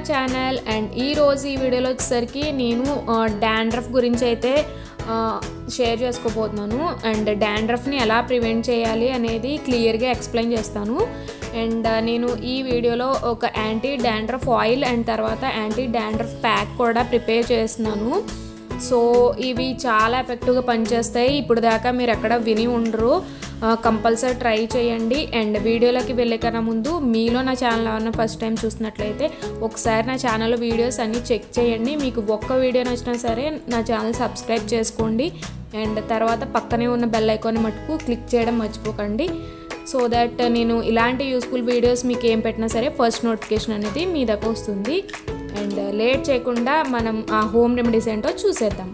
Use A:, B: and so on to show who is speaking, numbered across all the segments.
A: channel and ఈ రోజు ఈ వీడియోలో వచ్చేసరికి నేను డాండ్రఫ్ గురించి అయితే షేర్ చేసుకోబోతున్నాను అండ్ డాండ్రఫ్ని ఎలా ప్రివెంట్ చేయాలి అనేది క్లియర్గా ఎక్స్ప్లెయిన్ చేస్తాను అండ్ నేను ఈ వీడియోలో ఒక యాంటీ డాండ్రఫ్ ఆయిల్ అండ్ తర్వాత యాంటీ డాండ్రఫ్ ప్యాక్ కూడా ప్రిపేర్ చేస్తున్నాను సో ఇవి చాలా ఎఫెక్టివ్గా పనిచేస్తాయి ఇప్పుడు దాకా మీరు ఎక్కడ విని ఉండరు కంపల్సరీ ట్రై చేయండి అండ్ వీడియోలోకి వెళ్ళే కన్నా ముందు మీలో నా ఛానల్ ఏమన్నా ఫస్ట్ టైం చూసినట్లయితే ఒకసారి నా ఛానల్ వీడియోస్ అన్నీ చెక్ చేయండి మీకు ఒక్క వీడియో నచ్చినా సరే నా ఛానల్ సబ్స్క్రైబ్ చేసుకోండి అండ్ తర్వాత పక్కనే ఉన్న బెల్ ఐకాన్ మటుకు క్లిక్ చేయడం మర్చిపోకండి సో దట్ నేను ఇలాంటి యూస్ఫుల్ వీడియోస్ మీకు ఏం పెట్టినా సరే ఫస్ట్ నోటిఫికేషన్ అనేది మీ దగ్గర వస్తుంది అండ్ లేట్ చేయకుండా మనం ఆ హోమ్ రెమెడీస్ ఏంటో చూసేద్దాం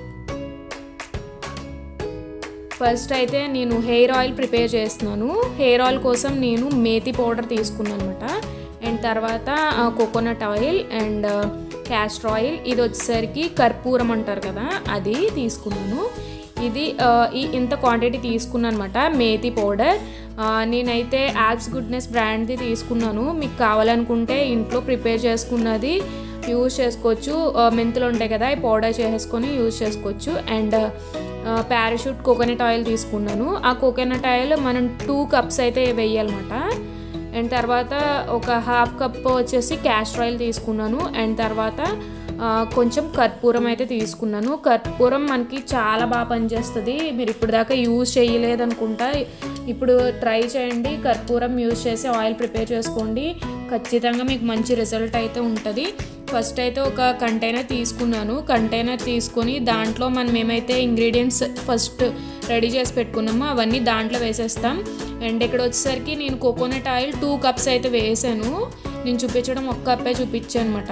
A: ఫస్ట్ అయితే నేను హెయిర్ ఆయిల్ ప్రిపేర్ చేస్తున్నాను హెయిర్ ఆయిల్ కోసం నేను మేతి పౌడర్ తీసుకున్నాను అనమాట అండ్ తర్వాత coconut oil and castor oil ఇది వచ్చేసరికి కర్పూరం అంటారు కదా అది తీసుకున్నాను ఇది ఈ ఇంత క్వాంటిటీ తీసుకున్నాను అనమాట మేతి పౌడర్ నేనైతే యాప్స్ గుడ్నెస్ బ్రాండ్ది తీసుకున్నాను మీకు కావాలనుకుంటే ఇంట్లో ప్రిపేర్ చేసుకున్నది యూజ్ చేసుకోవచ్చు మెంతులు ఉంటాయి కదా ఈ పౌడర్ చేసేసుకొని యూజ్ చేసుకోవచ్చు అండ్ పారాషూట్ కోకోనట్ ఆయిల్ తీసుకున్నాను ఆ కోకోనట్ ఆయిల్ మనం టూ కప్స్ అయితే వేయాలన్నమాట అండ్ తర్వాత ఒక హాఫ్ కప్ వచ్చేసి క్యాస్టర్ ఆయిల్ తీసుకున్నాను అండ్ తర్వాత కొంచెం కర్పూరం అయితే తీసుకున్నాను కర్పూరం మనకి చాలా బాగా పనిచేస్తుంది మీరు ఇప్పుడు దాకా యూజ్ చేయలేదు అనుకుంటా ఇప్పుడు ట్రై చేయండి కర్పూరం యూజ్ చేసి ఆయిల్ ప్రిపేర్ చేసుకోండి ఖచ్చితంగా మీకు మంచి రిజల్ట్ అయితే ఉంటుంది ఫస్ట్ అయితే ఒక కంటైనర్ తీసుకున్నాను కంటైనర్ తీసుకొని దాంట్లో మనం ఏమైతే ఇంగ్రీడియంట్స్ ఫస్ట్ రెడీ చేసి పెట్టుకున్నామో అవన్నీ దాంట్లో వేసేస్తాం అండ్ ఇక్కడ వచ్చేసరికి నేను కోకోనట్ ఆయిల్ టూ కప్స్ అయితే వేసాను నేను చూపించడం ఒక కప్పే చూపించాను అనమాట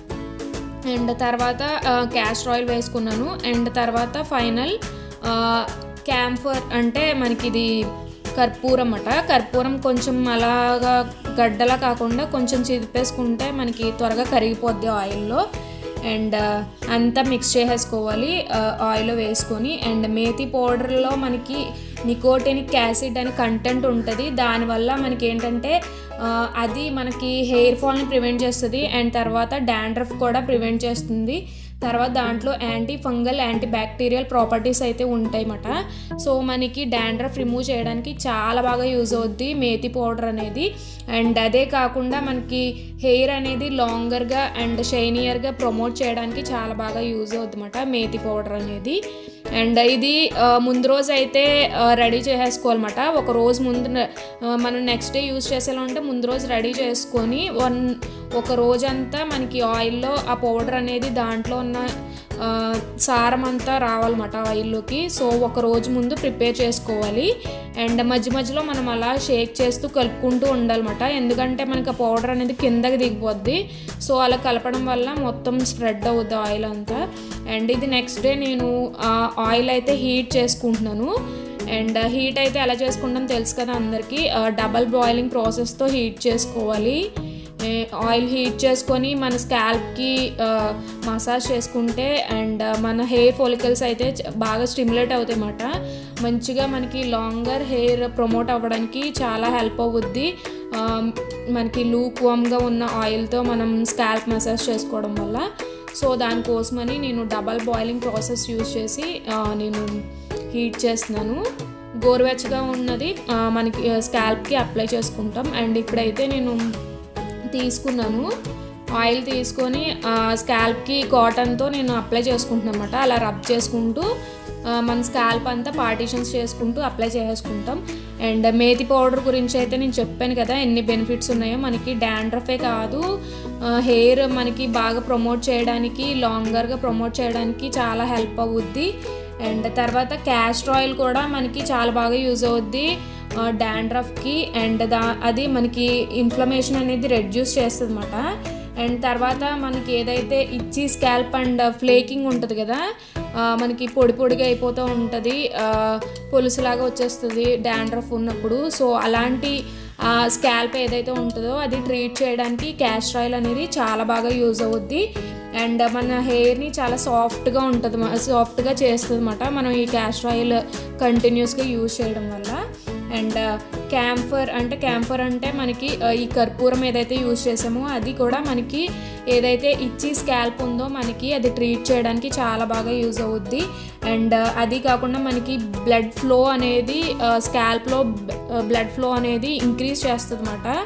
A: అండ్ తర్వాత క్యాస్టర్ ఆయిల్ వేసుకున్నాను అండ్ తర్వాత ఫైనల్ క్యాంఫర్ అంటే మనకి ఇది కర్పూరం అట కర్పూరం కొంచెం అలాగా గడ్డలా కాకుండా కొంచెం చిదిపేసుకుంటే మనకి త్వరగా కరిగిపోద్ది ఆయిల్లో అండ్ అంతా మిక్స్ చేసేసుకోవాలి ఆయిల్ వేసుకొని అండ్ మేతి పౌడర్లో మనకి నికోటినిక్ యాసిడ్ అని కంటెంట్ ఉంటుంది దానివల్ల మనకి ఏంటంటే అది మనకి హెయిర్ ఫాల్ని ప్రివెంట్ చేస్తుంది అండ్ తర్వాత డాండ్రఫ్ కూడా ప్రివెంట్ చేస్తుంది తర్వాత దాంట్లో anti fungal anti bacterial properties అయితే ఉంటాయన్నమాట సో మనకి డాండ్రఫ్ రిమూవ్ చేయడానికి చాలా బాగా యూజ్ అవుద్ది మేతి పౌడర్ అనేది అండ్ అదే కాకుండా మనకి హెయిర్ అనేది లాంగర్గా అండ్ షైనియర్గా ప్రమోట్ చేయడానికి చాలా బాగా యూజ్ అవుతుందన్నమాట మేతి పౌడర్ అనేది అండ్ ఇది ముందు రోజు అయితే రెడీ చేసేసుకోవాలన్నమాట ఒక రోజు ముందు మనం నెక్స్ట్ డే యూజ్ చేసేలా ఉంటే ముందు రోజు రెడీ చేసుకొని వన్ ఒక రోజంతా మనకి ఆయిల్లో ఆ పౌడర్ అనేది దాంట్లో ఉన్న సారం అంతా రావాలన్నమాట ఆయిల్లోకి సో ఒక రోజు ముందు ప్రిపేర్ చేసుకోవాలి అండ్ మధ్య మధ్యలో మనం అలా షేక్ చేస్తూ కలుపుకుంటూ ఉండాలన్నమాట ఎందుకంటే మనకి ఆ పౌడర్ అనేది కిందకి దిగిపోద్ది సో అలా కలపడం వల్ల మొత్తం స్ప్రెడ్ అవుద్ది ఆయిల్ అంతా అండ్ ఇది నెక్స్ట్ డే నేను ఆయిల్ అయితే హీట్ చేసుకుంటున్నాను అండ్ హీట్ అయితే ఎలా చేసుకుంటాం తెలుసు కదా అందరికీ డబల్ బాయిలింగ్ ప్రాసెస్తో హీట్ చేసుకోవాలి ఆయిల్ హీట్ చేసుకొని మన స్కాల్ప్కి మసాజ్ చేసుకుంటే అండ్ మన హెయిర్ ఫోలికల్స్ అయితే బాగా స్టిమ్యులేట్ అవుతాయి అన్నమాట మంచిగా మనకి లాంగర్ హెయిర్ ప్రమోట్ అవ్వడానికి చాలా హెల్ప్ అవుద్ది మనకి లూక్ వామ్గా ఉన్న ఆయిల్తో మనం స్కాల్ప్ మసాజ్ చేసుకోవడం వల్ల సో దానికోసమని నేను డబల్ బాయిలింగ్ ప్రాసెస్ యూజ్ చేసి నేను హీట్ చేస్తున్నాను గోరువెచ్చగా ఉన్నది మనకి స్కాల్ప్కి అప్లై చేసుకుంటాం అండ్ ఇప్పుడైతే నేను తీసుకున్నాను ఆయిల్ తీసుకొని స్కాల్ప్కి కాటన్తో నేను అప్లై చేసుకుంటున్నాను అనమాట అలా రబ్ చేసుకుంటూ మన స్కాల్ప్ అంతా పార్టీషన్స్ చేసుకుంటూ అప్లై చేసుకుంటాం అండ్ మేతి పౌడర్ గురించి అయితే నేను చెప్పాను కదా ఎన్ని బెనిఫిట్స్ ఉన్నాయో మనకి డాండ్రఫే కాదు హెయిర్ మనకి బాగా ప్రమోట్ చేయడానికి లాంగర్గా ప్రమోట్ చేయడానికి చాలా హెల్ప్ అవుద్ది అండ్ తర్వాత క్యాస్టర్ ఆయిల్ కూడా మనకి చాలా బాగా యూజ్ అవుద్ది డాండ్రఫ్కి అండ్ దా అది మనకి ఇన్ఫ్లమేషన్ అనేది రెడ్యూస్ చేస్తుంది అనమాట అండ్ తర్వాత మనకి ఏదైతే ఇచ్చి స్కాల్ప్ అండ్ ఫ్లేకింగ్ ఉంటుంది కదా మనకి పొడి పొడిగా అయిపోతూ ఉంటుంది పొలుసులాగా వచ్చేస్తుంది డాండ్రఫ్ ఉన్నప్పుడు సో అలాంటి స్కాల్ప్ ఏదైతే ఉంటుందో అది ట్రీట్ చేయడానికి క్యాస్టర్ ఆయిల్ అనేది చాలా బాగా యూజ్ అవుద్ది అండ్ మన హెయిర్ని చాలా సాఫ్ట్గా ఉంటుంది సాఫ్ట్గా చేస్తుంది అనమాట మనం ఈ క్యాస్టర్ ఆయిల్ కంటిన్యూస్గా యూజ్ చేయడం వల్ల అండ్ క్యాంఫర్ అంటే క్యాంఫర్ అంటే మనకి ఆ, ఈ కర్పూరం ఏదైతే యూజ్ చేసామో అది కూడా మనకి ఏదైతే ఇచ్చి స్కాల్ప్ ఉందో మనకి అది ట్రీట్ చేయడానికి చాలా బాగా యూజ్ అవుద్ది అండ్ అది కాకుండా మనకి బ్లడ్ ఫ్లో అనేది స్కాల్ప్లో బ్లడ్ ఫ్లో అనేది ఇంక్రీజ్ చేస్తుంది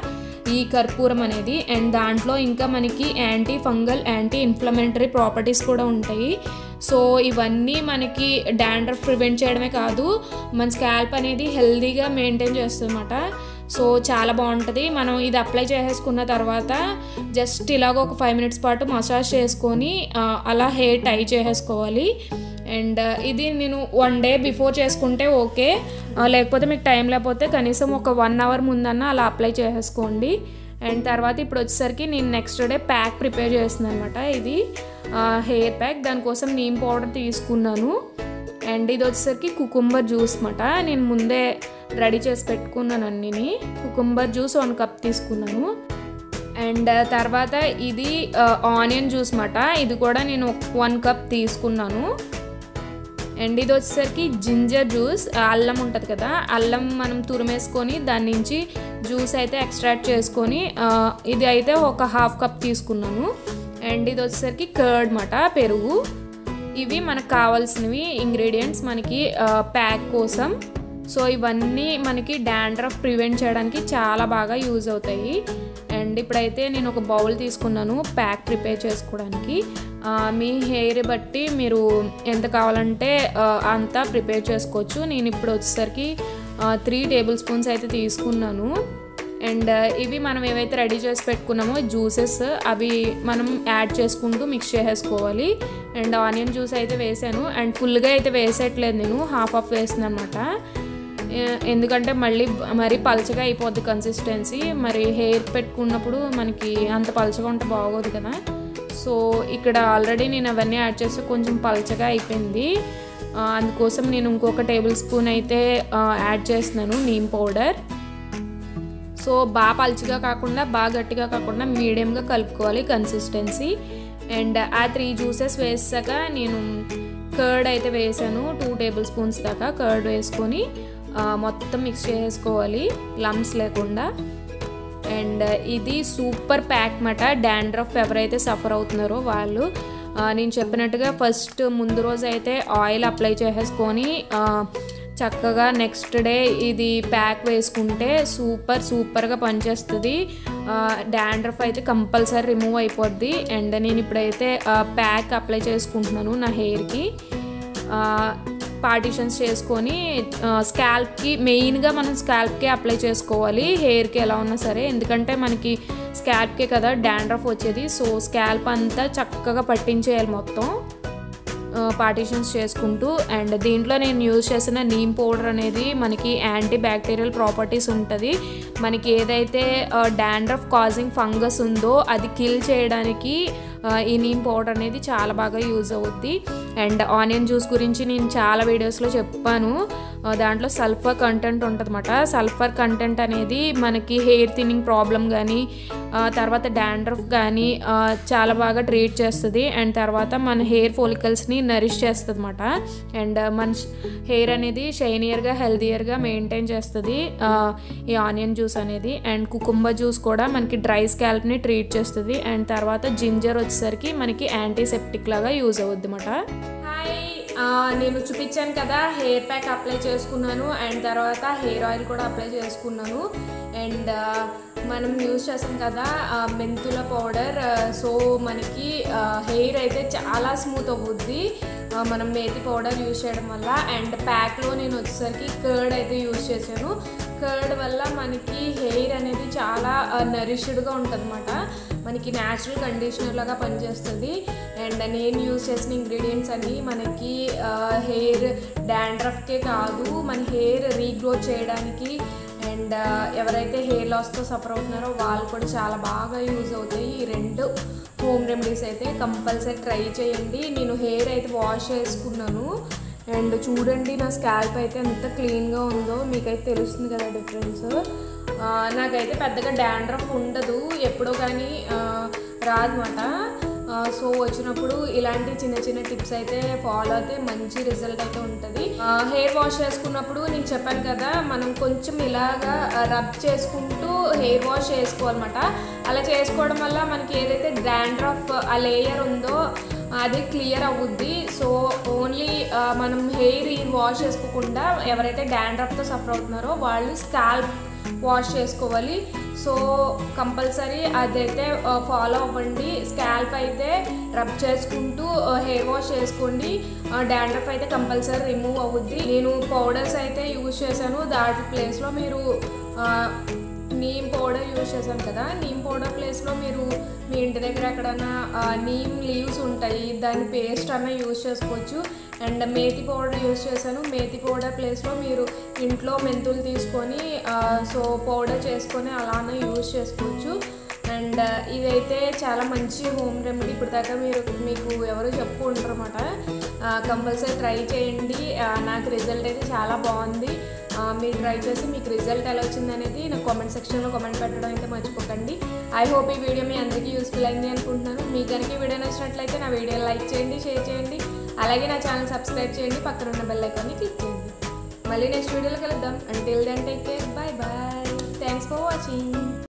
A: ఈ కర్పూరం అనేది అండ్ దాంట్లో ఇంకా మనకి anti fungal anti inflammatory properties కూడా ఉంటాయి సో ఇవన్నీ మనకి డాండ్రఫ్ ప్రివెంట్ చేయడమే కాదు మన స్కాల్ప్ అనేది హెల్దీగా మెయింటైన్ చేస్తుందన్నమాట సో చాలా బాగుంటుంది మనం ఇది అప్లై చేసేసుకున్న తర్వాత జస్ట్ ఇలాగ ఒక ఫైవ్ మినిట్స్ పాటు మసాజ్ చేసుకొని ఆ, అలా హెయిర్ టై చేసేసుకోవాలి అండ్ ఇది నేను వన్ డే బిఫోర్ చేసుకుంటే ఓకే ఆ, లేకపోతే మీకు టైం లేకపోతే కనీసం ఒక వన్ అవర్ ముందన్న అలా అప్లై చేసేసుకోండి అండ్ తర్వాత ఇప్పుడు వచ్చేసరికి నేను నెక్స్ట్ డే ప్యాక్ ప్రిపేర్ చేస్తున్నాను అనమాట ఇది హెయిర్ ప్యాక్ దానికోసం నీమ్ పౌడర్ తీసుకున్నాను అండ్ ఇది వచ్చేసరికి కుకుంబర్ జ్యూస్ అనమాట నేను ముందే రెడీ చేసి పెట్టుకున్నాను అన్నిని కుకుంబర్ జ్యూస్ వన్ కప్ తీసుకున్నాను అండ్ తర్వాత ఇది ఆనియన్ జ్యూస్ మాట ఇది కూడా నేను వన్ కప్ తీసుకున్నాను అండ్ ఇది వచ్చేసరికి జింజర్ జ్యూస్ అల్లం ఉంటుంది కదా అల్లం మనం తురిమేసుకొని దాని నుంచి జ్యూస్ అయితే ఎక్స్ట్రాక్ట్ చేసుకొని ఆ, ఇది అయితే ఒక హాఫ్ కప్ తీసుకున్నాను అండ్ ఇది వచ్చేసరికి కర్డ్ మాట పెరుగు ఇవి మనకు కావాల్సినవి ఇంగ్రీడియంట్స్ మనకి ప్యాక్ కోసం సో ఇవన్నీ మనకి డాండ్రఫ్ ప్రివెంట్ చేయడానికి చాలా బాగా యూజ్ అవుతాయి అండ్ ఇప్పుడైతే నేను ఒక బౌల్ తీసుకున్నాను ప్యాక్ ప్రిపేర్ చేసుకోవడానికి ఆ, మీ హెయిర్ బట్టి మీరు ఎంత కావాలంటే ఆ, అంతా ప్రిపేర్ చేసుకోవచ్చు నేను ఇప్పుడు వచ్చేసరికి త్రీ టేబుల్ స్పూన్స్ అయితే తీసుకున్నాను అండ్ ఇవి మనం ఏవైతే రెడీ చేసి పెట్టుకున్నామో జ్యూసెస్ అవి మనం యాడ్ చేసుకుంటూ మిక్స్ చేసేసుకోవాలి అండ్ ఆనియన్ జ్యూస్ అయితే వేసాను అండ్ ఫుల్గా అయితే వేసేయట్లేదు నేను హాఫ్ ఆఫ్ వేసాను అనమాట ఎందుకంటే మళ్ళీ మరి పలచగా అయిపోద్ది కన్సిస్టెన్సీ మరి హెయిర్ పెట్టుకున్నప్పుడు మనకి అంత పలచగా ఉంటే బాగోదు కదా సో ఇక్కడ ఆల్రెడీ నేను అవన్నీ యాడ్ చేస్తే కొంచెం పలచగా అయిపోయింది ఆ, అందుకోసం నేను ఇంకొక టేబుల్ స్పూన్ అయితే ఆ, యాడ్ చేస్తున్నాను నీమ్ పౌడర్ సో బాగా పలుచగా కాకుండా బాగా గట్టిగా కాకుండా మీడియంగా కలుపుకోవాలి కన్సిస్టెన్సీ అండ్ ఆ త్రీ జ్యూసెస్ వేసాక నేను కర్డ్ అయితే వేసాను టూ టేబుల్ స్పూన్స్ దాకా కర్డ్ వేసుకొని ఆ, మొత్తం మిక్స్ చేసుకోవాలి లమ్స్ లేకుండా అండ్ ఇది సూపర్ ప్యాక్ మాట డాండ్రఫ్ ఎవరైతే సఫర్ అవుతున్నారో వాళ్ళు ఆ, నేను చెప్పినట్టుగా ఫస్ట్ ముందు రోజు అయితే ఆయిల్ అప్లై చేసేసుకొని ఆ, చక్కగా నెక్స్ట్ డే ఇది ప్యాక్ వేసుకుంటే సూపర్ సూపర్గా పనిచేస్తుంది డాండ్రఫ్ అయితే కంపల్సరీ రిమూవ్ అయిపోద్ది అండ్ నేను ఇప్పుడైతే ప్యాక్ అప్లై చేసుకుంటున్నాను నా హెయిర్కి పార్టిషన్స్ చేసుకొని స్కాల్ప్కి మెయిన్గా మనం స్కాల్ప్కి అప్లై చేసుకోవాలి హెయిర్కి ఎలా ఉన్నా సరే ఎందుకంటే మనకి స్కాల్ప్కే కదా డాండ్రఫ్ వచ్చేది సో స్కాల్ప్ అంతా చక్కగా పట్టించేయాలి మొత్తం పార్టీషన్స్ చేసుకుంటూ అండ్ దీంట్లో నేను యూజ్ చేసిన నీమ్ పౌడర్ అనేది మనకి యాంటీ బ్యాక్టీరియల్ ప్రాపర్టీస్ ఉంటుంది మనకి ఏదైతే డాండ్రఫ్ కాజింగ్ ఫంగస్ ఉందో అది కిల్ చేయడానికి ఆ, ఈ నీమ్ పౌడర్ అనేది చాలా బాగా యూజ్ అవుద్ది అండ్ ఆనియన్ జ్యూస్ గురించి నేను చాలా వీడియోస్లో చెప్పాను ఆ, దాంట్లో సల్ఫర్ కంటెంట్ ఉంటుందన్నమాట సల్ఫర్ కంటెంట్ అనేది మనకి హెయిర్ థిన్నింగ్ ప్రాబ్లం కానీ తర్వాత డాండ్రఫ్ కానీ ఆ, చాలా బాగా ట్రీట్ చేస్తుంది అండ్ తర్వాత మన హెయిర్ ఫోలికల్స్ని నరిష్ చేస్తుంది అనమాట అండ్ మన హెయిర్ అనేది షైనియర్గా హెల్దియర్గా మెయింటైన్ చేస్తుంది ఆ, ఈ ఆనియన్ జ్యూస్ అనేది అండ్ కుకుంబర్ జ్యూస్ కూడా మనకి డ్రై స్కాల్ప్ని ట్రీట్ చేస్తుంది అండ్ తర్వాత జింజర్ వచ్చేసరికి మనకి యాంటీసెప్టిక్ లాగా యూజ్ అవుద్ది అనమాట హాయ్ ఆ, నేను చూపించాను కదా హెయిర్ ప్యాక్ అప్లై చేసుకున్నాను అండ్ తర్వాత హెయిర్ ఆయిల్ కూడా అప్లై చేసుకున్నాను అండ్ ఆ, మనం యూజ్ చేసాం కదా ఆ, మెంతుల పౌడర్ ఆ, సో మనకి ఆ, హెయిర్ అయితే చాలా స్మూత్ అవుద్ది ఆ, మనం మేతి పౌడర్ యూజ్ చేయడం వల్ల అండ్ ప్యాక్లో నేను వచ్చేసరికి కర్డ్ అయితే యూజ్ చేశాను కర్డ్ వల్ల మనకి హెయిర్ అనేది చాలా నరిష్డ్గా ఉంటుంది మనకి న్యాచురల్ కండిషనర్ లాగా పనిచేస్తుంది అండ్ నేను యూజ్ చేసిన ఇంగ్రీడియంట్స్ అన్నీ మనకి హెయిర్ డాండ్రఫ్కే కాదు మన హెయిర్ రీగ్రోత్ చేయడానికి అండ్ ఎవరైతే హెయిర్ లాస్తో సఫర్ అవుతున్నారో వాళ్ళు కూడా చాలా బాగా యూజ్ అవుతాయి ఈ రెండు హోమ్ రెమెడీస్ అయితే కంపల్సరీ ట్రై చేయండి నేను హెయిర్ అయితే వాష్ చేసుకున్నాను అండ్ చూడండి నా స్కాల్ప్ అయితే ఎంత క్లీన్గా ఉందో మీకైతే తెలుస్తుంది కదా డిఫరెన్స్ నాకైతే పెద్దగా డాండ్రఫ్ ఉండదు ఎప్పుడో కానీ రాదన్నమాట సో వచ్చినప్పుడు ఇలాంటి చిన్న చిన్న టిప్స్ అయితే ఫాలో అయితే మంచి రిజల్ట్ అయితే ఉంటుంది హెయిర్ వాష్ చేసుకున్నప్పుడు నేను చెప్పాను కదా మనం కొంచెం ఇలాగా రబ్ చేసుకుంటూ హెయిర్ వాష్ చేసుకోవాలన్నమాట అలా చేసుకోవడం వల్ల మనకి ఏదైతే డాండ్రఫ్ ఆ లేయర్ ఉందో అది క్లియర్ అవుద్ది సో ఓన్లీ మనం హెయిర్ వాష్ చేసుకోకుండా ఎవరైతే డాండ్రఫ్తో సఫర్ అవుతున్నారో వాళ్ళు స్కాల్ప్ వాష్ చేసుకోవాలి సో కంపల్సరీ అదైతే ఫాలో అవ్వండి స్కాల్ప్ అయితే రబ్ చేసుకుంటూ హెయిర్ వాష్ చేసుకోండి డాండ్రఫ్ అయితే కంపల్సరీ రిమూవ్ అవుద్ది నేను పౌడర్స్ అయితే యూజ్ చేశాను దాటి ప్లేస్లో మీరు నీమ్ పౌడర్ యూజ్ చేశాను కదా నీమ్ పౌడర్ ప్లేస్లో మీరు మీ ఇంటి దగ్గర ఎక్కడైనా నీమ్ లీవ్స్ ఉంటాయి దాని పేస్ట్ అన్న యూజ్ చేసుకోవచ్చు అండ్ మేతి పౌడర్ యూజ్ చేశాను మేతి పౌడర్ ప్లేస్లో మీరు ఇంట్లో మెంతులు తీసుకొని సో పౌడర్ చేసుకొని అలానే యూజ్ చేసుకోవచ్చు అండ్ ఇదైతే చాలా మంచి హోమ్ రెమెడీ ఇప్పుడు దాకా మీరు మీకు ఎవరు చెప్పు ఉంటారు అనమాట కంపల్సరీ ట్రై చేయండి నాకు రిజల్ట్ అయితే చాలా బాగుంది మీరు ట్రై చేసి మీకు రిజల్ట్ ఎలా వచ్చింది అనేది నాకు కామెంట్ సెక్షన్లో కామెంట్ పెట్టడం అయితే మర్చిపోకండి ఐ హోప్ ఈ వీడియో మీ అందరికీ యూస్ఫుల్ అయింది అనుకుంటున్నాను మీకు కనుక ఈ వీడియో నచ్చినట్లయితే నా వీడియో లైక్ చేయండి షేర్ చేయండి అలాగే నా ఛానల్ సబ్స్క్రైబ్ చేయండి పక్కన ఉన్న బెల్ ఐకాన్ని క్లిక్ చేయండి మళ్ళీ నెక్స్ట్ వీడియోలో కలుద్దాం until then take care bye bye thanks for watching